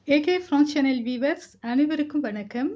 AK France channel viewers அனைவருக்கும் வணக்கம்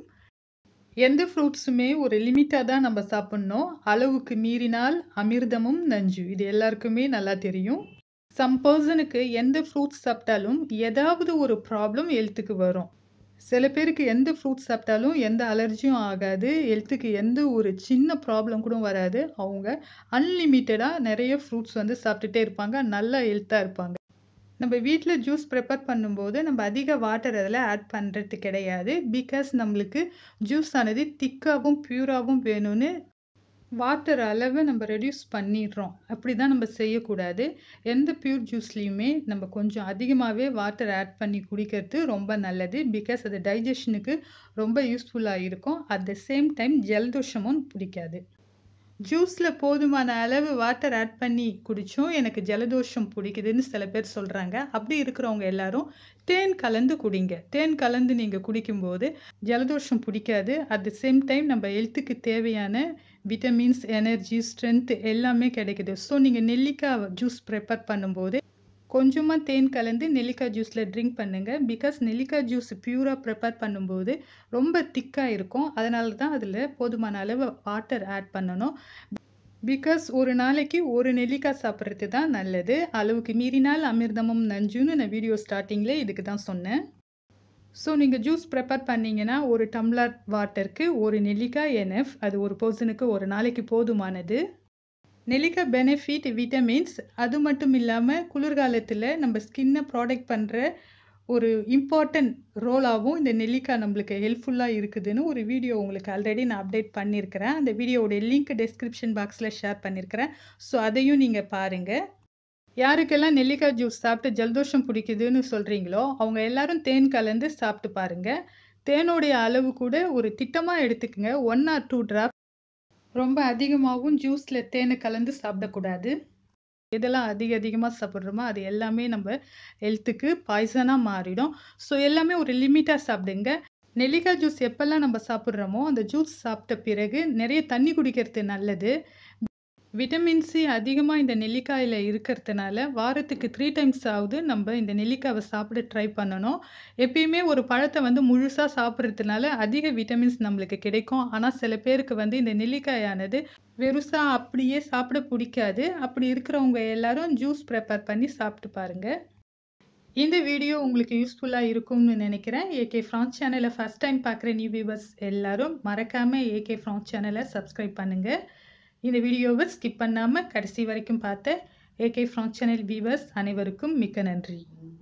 எந்த ஃப்ரூட்ஸுமே ஒரு லிமிட்டாக தான் நம்ம சாப்பிட்ணும் அளவுக்கு மீறினால் அமிர்தமும் நஞ்சு இது எல்லாருக்குமே நல்லா தெரியும் சம் பர்சனுக்கு எந்த ஃப்ரூட்ஸ் சாப்பிட்டாலும் ஏதாவது ஒரு ப்ராப்ளம் ஹெல்த்துக்கு வரும் சில பேருக்கு எந்த ஃப்ரூட்ஸ் சாப்பிட்டாலும் எந்த அலர்ஜியும் ஆகாது ஹெல்த்துக்கு எந்த ஒரு சின்ன ப்ராப்ளம் கூட வராது அவங்க அன்லிமிட்டடாக நிறைய ஃப்ரூட்ஸ் வந்து சாப்பிட்டுட்டே இருப்பாங்க நல்லா ஹெல்த்தாக இருப்பாங்க நம்ம வீட்டில் ஜூஸ் ப்ரிப்பேர் பண்ணும்போது நம்ம அதிக வாட்டர் அதில் ஆட் பண்ணுறது கிடையாது பிகாஸ் நம்மளுக்கு ஜூஸ் ஆனது திக்காகவும் ப்யூராகவும் வேணும்னு வாட்டர் அளவை நம்ம ரெடியூஸ் பண்ணிடுறோம் அப்படி தான் நம்ம செய்யக்கூடாது எந்த பியூர் ஜூஸ்லேயுமே நம்ம கொஞ்சம் அதிகமாகவே வாட்டர் ஆட் பண்ணி குடிக்கிறது ரொம்ப நல்லது பிகாஸ் அது டைஜஷனுக்கு ரொம்ப யூஸ்ஃபுல்லாக இருக்கும் அட் த சேம் டைம் ஜலதோஷமும் பிடிக்காது ஜூஸில் போதுமான அளவு வாட்டர் ஆட் பண்ணி குடித்தோம் எனக்கு ஜலதோஷம் பிடிக்குதுன்னு சில பேர் சொல்கிறாங்க அப்படி இருக்கிறவங்க எல்லாரும் தேன் கலந்து குடிங்க தேன் கலந்து நீங்கள் குடிக்கும்போது ஜலதோஷம் பிடிக்காது அட் த சேம் டைம் நம்ம ஹெல்த்துக்கு தேவையான விட்டமின்ஸ் எனர்ஜி ஸ்ட்ரென்த் எல்லாமே கிடைக்குது ஸோ நீங்கள் நெல்லிக்காய் ஜூஸ் ப்ரிப்பேர் பண்ணும்போது கொஞ்சமாக தேன் கலந்து நெல்லிக்காய் ஜூஸில் ட்ரிங்க் பண்ணுங்கள் பிகாஸ் நெல்லிக்காய் ஜூஸ் பியூராக ப்ரிப்பேர் பண்ணும்போது ரொம்ப திக்காக இருக்கும் அதனால தான் அதில் போதுமான அளவு வாட்டர் ஆட் பண்ணணும் பிகாஸ் ஒரு நாளைக்கு ஒரு நெல்லிக்காய் சாப்பிட்றது தான் நல்லது அளவுக்கு மீறினால் அமிர்தமும் நஞ்சுன்னு நான் வீடியோ ஸ்டார்டிங்கில் இதுக்கு தான் சொன்னேன் ஸோ நீங்கள் ஜூஸ் ப்ரிப்பேர் பண்ணிங்கன்னா ஒரு டம்ளர் வாட்டருக்கு ஒரு நெல்லிக்காய் என்எஃப் அது ஒரு பர்சனுக்கு ஒரு நாளைக்கு போதுமானது நெல்லிக்காய் பெனிஃபிட் விட்டமின்ஸ் அது மட்டும் இல்லாமல் குளிர்காலத்தில் நம்ம ஸ்கின்னை ப்ராடக்ட் பண்ணுற ஒரு இம்பார்ட்டன்ட் ரோலாகவும் இந்த நெல்லிக்காய் நம்மளுக்கு ஹெல்ப்ஃபுல்லாக இருக்குதுன்னு ஒரு வீடியோ உங்களுக்கு ஆல்ரெடி நான் அப்டேட் பண்ணியிருக்கிறேன் அந்த வீடியோவோட லிங்க் டெஸ்கிரிப்ஷன் பாக்ஸில் ஷேர் பண்ணியிருக்கிறேன் ஸோ அதையும் நீங்கள் பாருங்கள் யாருக்கெல்லாம் நெல்லிக்காய் ஜூஸ் சாப்பிட்டு ஜலதோஷம் பிடிக்குதுன்னு சொல்கிறீங்களோ அவங்க எல்லாரும் தேன் கலந்து சாப்பிட்டு பாருங்கள் தேனுடைய அளவு கூட ஒரு திட்டமாக எடுத்துக்கங்க ஒன் ஆர் டூ ட்ராப் ரொம்ப அதிகமாகவும் ஜூஸில் தேனை கலந்து சாப்பிடக்கூடாது எதெல்லாம் அதிக அதிகமாக சாப்பிட்றோமோ அது எல்லாமே நம்ம ஹெல்த்துக்கு பாய்சனாக மாறிடும் ஸோ எல்லாமே ஒரு லிமிட்டாக சாப்பிடுங்க நெல்லிக்காய் ஜூஸ் எப்போல்லாம் நம்ம சாப்பிட்றோமோ அந்த ஜூஸ் சாப்பிட்ட பிறகு நிறைய தண்ணி குடிக்கிறது நல்லது விட்டமின் சி அதிகமாக இந்த நெல்லிக்காயில் இருக்கிறதுனால வாரத்துக்கு த்ரீ டைம்ஸ் ஆகுது நம்ம இந்த நெல்லிக்காவை சாப்பிட ட்ரை பண்ணணும் எப்பயுமே ஒரு பழத்தை வந்து முழுசாக சாப்பிட்றதுனால அதிக விட்டமின்ஸ் நம்மளுக்கு கிடைக்கும் ஆனால் சில பேருக்கு வந்து இந்த நெல்லிக்காயானது வெறுசாக அப்படியே சாப்பிட பிடிக்காது அப்படி இருக்கிறவங்க எல்லாரும் ஜூஸ் ப்ரிப்பேர் பண்ணி சாப்பிட்டு பாருங்கள் இந்த வீடியோ உங்களுக்கு யூஸ்ஃபுல்லாக இருக்கும்னு நினைக்கிறேன் ஏகே ஃப்ரான்ஸ் சேனலை ஃபஸ்ட் டைம் பார்க்குற நியூ வியூவர்ஸ் எல்லாரும் மறக்காமல் ஏகே ஃப்ரான்ஸ் சேனலை சப்ஸ்கிரைப் பண்ணுங்கள் இந்த வீடியோவை ஸ்கிப் பண்ணாமல் கடைசி வரைக்கும் பார்த்த ஏகே ஃப்ரான்ஸ் சேனல் வியூவர்ஸ் அனைவருக்கும் மிக்க நன்றி